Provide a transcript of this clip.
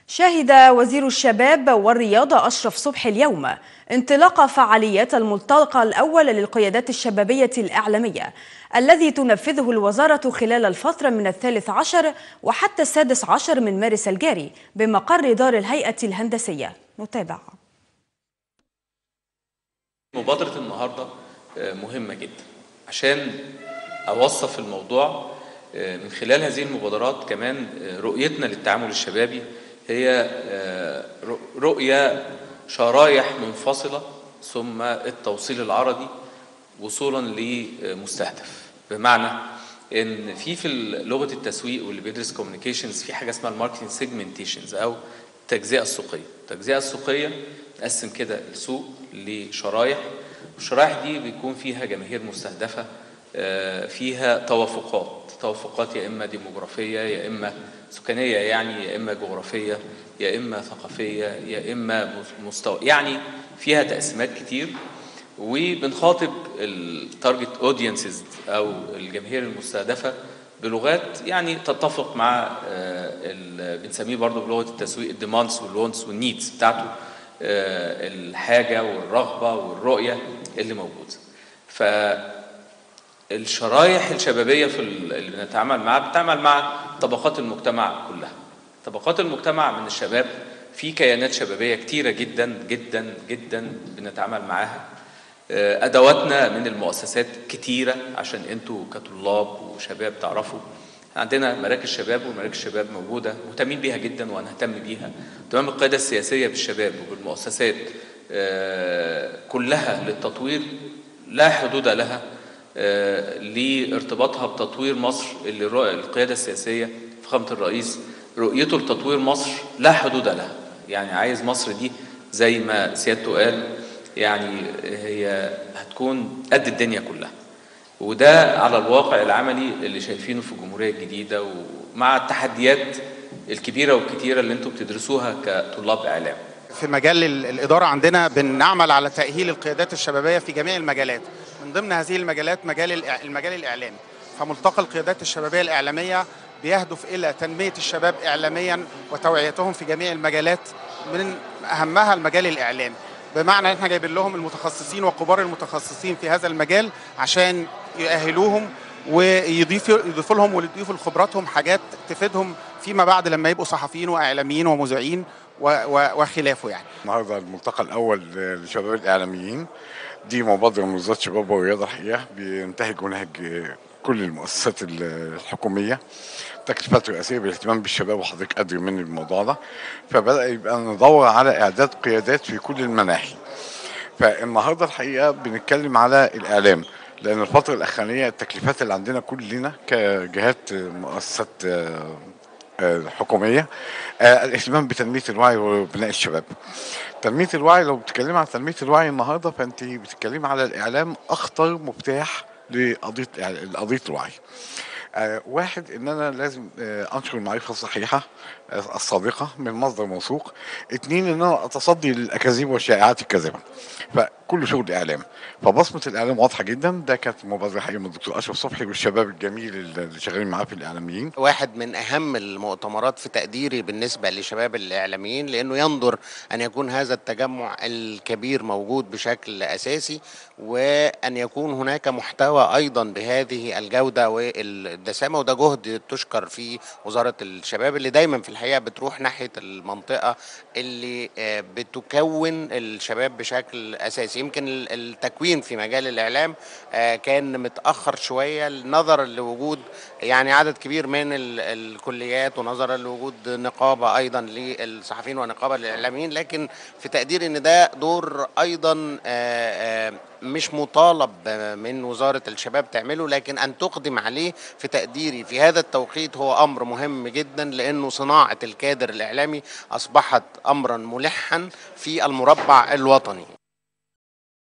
شهد وزير الشباب والرياضة أشرف صبحي اليوم انطلاق فعاليات الملتقى الأول للقيادات الشبابية الإعلامية الذي تنفذه الوزارة خلال الفترة من الثالث عشر وحتى السادس عشر من مارس الجاري بمقر دار الهيئة الهندسية نتابع مبادرة النهاردة مهمة جدا عشان أوصف الموضوع من خلال هذه المبادرات كمان رؤيتنا للتعامل الشبابي هي رؤية شرايح منفصلة ثم التوصيل العرضي وصولا لمستهدف بمعنى ان في في لغه التسويق واللي بيدرس كوميونيكيشنز في حاجه اسمها الماركتنج سيجمنتيشنز او التجزئه السوقيه التجزئه السوقيه نقسم كده السوق لشرايح والشرايح دي بيكون فيها جماهير مستهدفه فيها توافقات توافقات يا اما ديموغرافيه يا اما سكانيه يعني يا اما جغرافيه يا اما ثقافيه يا اما مستوى يعني فيها تقسيمات كتير وبنخاطب التارجت اودينسز او الجماهير المستهدفه بلغات يعني تتفق مع بنسميه برضه بلغه التسويق الديماندز والونس والنيدز بتاعته الحاجه والرغبه والرؤيه اللي موجوده ف الشرايح الشبابيه في اللي بنتعامل معاها بنتعامل مع طبقات المجتمع كلها طبقات المجتمع من الشباب في كيانات شبابيه كتيره جدا جدا جدا بنتعامل معاها ادواتنا من المؤسسات كتيره عشان انتوا كطلاب وشباب تعرفوا عندنا مراكز شباب ومراكز شباب موجوده مهتمين بيها جدا وهنهتم بيها تمام القياده السياسيه بالشباب وبالمؤسسات كلها للتطوير لا حدود لها لارتباطها بتطوير مصر اللي القياده السياسيه فخامه الرئيس رؤيته لتطوير مصر لا حدود لها يعني عايز مصر دي زي ما سيادته قال يعني هي هتكون قد الدنيا كلها وده على الواقع العملي اللي شايفينه في الجمهوريه الجديده ومع التحديات الكبيره والكتيره اللي انتم بتدرسوها كطلاب اعلام في مجال الإدارة عندنا بنعمل على تأهيل القيادات الشبابية في جميع المجالات من ضمن هذه المجالات مجال المجال الإعلامي فملتقى القيادات الشبابية الإعلامية بيهدف إلى تنمية الشباب إعلاميا وتوعيتهم في جميع المجالات من أهمها المجال الإعلامي بمعنى احنا جايبين لهم المتخصصين وكبار المتخصصين في هذا المجال عشان يأهلوهم ويضيفوا يضيفوا لهم ويضيفوا لخبراتهم حاجات تفيدهم فيما بعد لما يبقوا صحفيين واعلاميين ومذيعين وخلافه يعني. النهارده الملتقى الاول للشباب الاعلاميين دي مبادره من وزاره الشباب والرياضه الحقيقه بينتهج منهج كل المؤسسات الحكوميه التكليفات الرئاسيه بالاهتمام بالشباب وحضرتك ادري من الموضوع ده فبدا يبقى ندور على اعداد قيادات في كل المناحي فالنهارده الحقيقه بنتكلم على الاعلام لان الفتره الاخرانيه التكليفات اللي عندنا كلنا كجهات مؤسسات حكوميه الاهتمام بتنميه الوعي وبناء الشباب. تنميه الوعي لو بتتكلمي عن تنميه الوعي النهارده فانت بتتكلمي على الاعلام اخطر مفتاح لقضيه قضيه الوعي. آه واحد ان انا لازم آه انشر المعرفه الصحيحه آه الصادقه من مصدر موثوق اتنين ان انا اتصدي للاكاذيب والشائعات الكاذبه فكل شغل اعلام فبصمه الاعلام واضحه جدا ده كانت مبادره حقيقيه من الدكتور اشرف صبحي والشباب الجميل اللي شغالين معاه في الاعلاميين واحد من اهم المؤتمرات في تقديري بالنسبه لشباب الاعلاميين لانه ينظر ان يكون هذا التجمع الكبير موجود بشكل اساسي وان يكون هناك محتوى ايضا بهذه الجوده وال الدسامه وده جهد تشكر فيه وزاره الشباب اللي دايما في الحقيقه بتروح ناحيه المنطقه اللي بتكون الشباب بشكل اساسي يمكن التكوين في مجال الاعلام كان متاخر شويه نظرا لوجود يعني عدد كبير من الكليات ونظرا لوجود نقابه ايضا للصحفيين ونقابه للاعلاميين لكن في تقديري ان ده دور ايضا مش مطالب من وزاره الشباب تعمله لكن ان تقدم عليه في تقديري في هذا التوقيت هو امر مهم جدا لانه صناعه الكادر الاعلامي اصبحت امرا ملحا في المربع الوطني